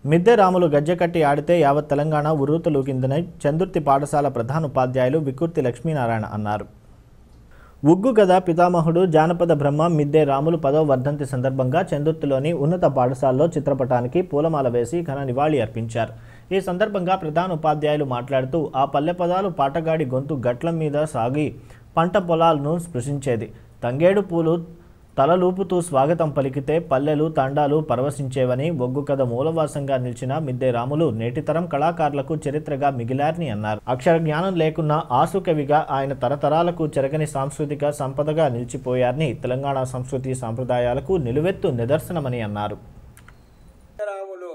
మిద్దె రాములు గజ్జెకట్టి ఆడితే యావత్ తెలంగాణ ఉర్రూతలూకిందని చందుర్తి పాఠశాల ప్రధానోపాధ్యాయులు వికుర్తి లక్ష్మీనారాయణ అన్నారు ఉగ్గు కథ పితామహుడు జానపద బ్రహ్మ మిద్దె రాములు పదవ వర్ధంతి సందర్భంగా చందుర్తిలోని ఉన్నత పాఠశాలలో చిత్రపటానికి పూలమాల వేసి ఘన నివాళి అర్పించారు ఈ సందర్భంగా ప్రధాన ఉపాధ్యాయులు మాట్లాడుతూ ఆ పల్లె పదాలు పాటగాడి గొంతు గట్ల మీద సాగి పంట పొలాలను స్పృశించేది తంగేడు పూలు తలలూపుతూ స్వాగతం పలికితే పల్లెలు తండాలు పరవశించేవని ఒగ్గు కథ మూలవాసంగా నిలిచిన మిద్దె రాములు నేటితరం కళాకారులకు చరిత్రగా మిగిలారని అన్నారు అక్షర జ్ఞానం లేకున్న ఆసుకవిగా ఆయన తరతరాలకు చెరగని సాంస్కృతిక సంపదగా నిలిచిపోయారని తెలంగాణ సంస్కృతి సాంప్రదాయాలకు నిలువెత్తు నిదర్శనమని అన్నారు రాములు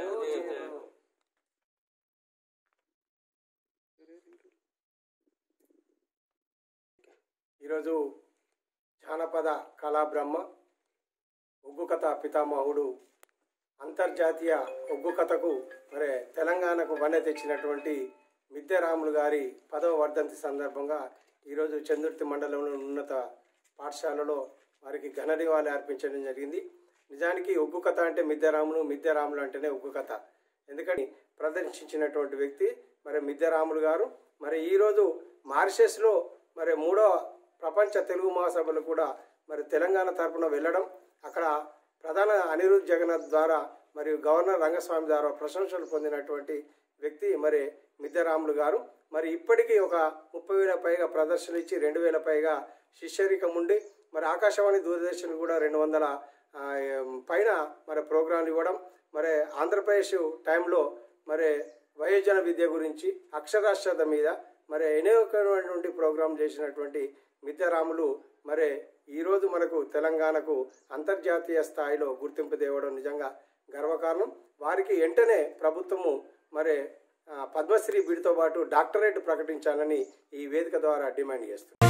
ఈరోజు జానపద కళాబ్రహ్మ ఒగ్గు కథ పితామహుడు అంతర్జాతీయ ఒగ్గు కథకు మరి తెలంగాణకు వన్నె తెచ్చినటువంటి మిద్దె రాములు గారి పదవ వర్ధంతి సందర్భంగా ఈరోజు చందుర్తి మండలంలోని ఉన్నత పాఠశాలలో వారికి ఘన నివాళి అర్పించడం జరిగింది నిజానికి ఒగ్గు కథ అంటే మిద్దె రాములు మిద్దె రాములు అంటేనే ఒగ్గు కథ ఎందుకని ప్రదర్శించినటువంటి వ్యక్తి మరి మిద్దె రాములు గారు మరి ఈరోజు మారిషస్లో మరి మూడో ప్రపంచ తెలుగు మహాసభలు కూడా మరి తెలంగాణ తరపున వెళ్ళడం అక్కడ ప్రధాన అనిరుద్ జగన్నాథ్ ద్వారా మరియు గవర్నర్ రంగస్వామి ద్వారా ప్రశంసలు పొందినటువంటి వ్యక్తి మరి మిద్దెరాములు గారు మరి ఇప్పటికీ ఒక ముప్పై వేల పైగా ప్రదర్శనలు ఇచ్చి రెండు వేల పైగా శిష్యరికం ఉండి మరి ఆకాశవాణి దూరదర్శన్ కూడా రెండు వందల ఆ, పైన మరి ప్రోగ్రాంలు ఇవ్వడం మరి ఆంధ్రప్రదేశ్ టైంలో మరి వయోజన విద్య గురించి అక్షరాస్యత మీద మరి అనేకమైనటువంటి ప్రోగ్రాం చేసినటువంటి మిద్దరాములు మరి ఈరోజు మనకు తెలంగాణకు అంతర్జాతీయ స్థాయిలో గుర్తింపు తేవడం నిజంగా గర్వకారణం వారికి వెంటనే ప్రభుత్వము మరి ఆ, పద్మశ్రీ బిడితో పాటు డాక్టరేట్ ప్రకటించాలని ఈ వేదిక ద్వారా డిమాండ్ చేస్తుంది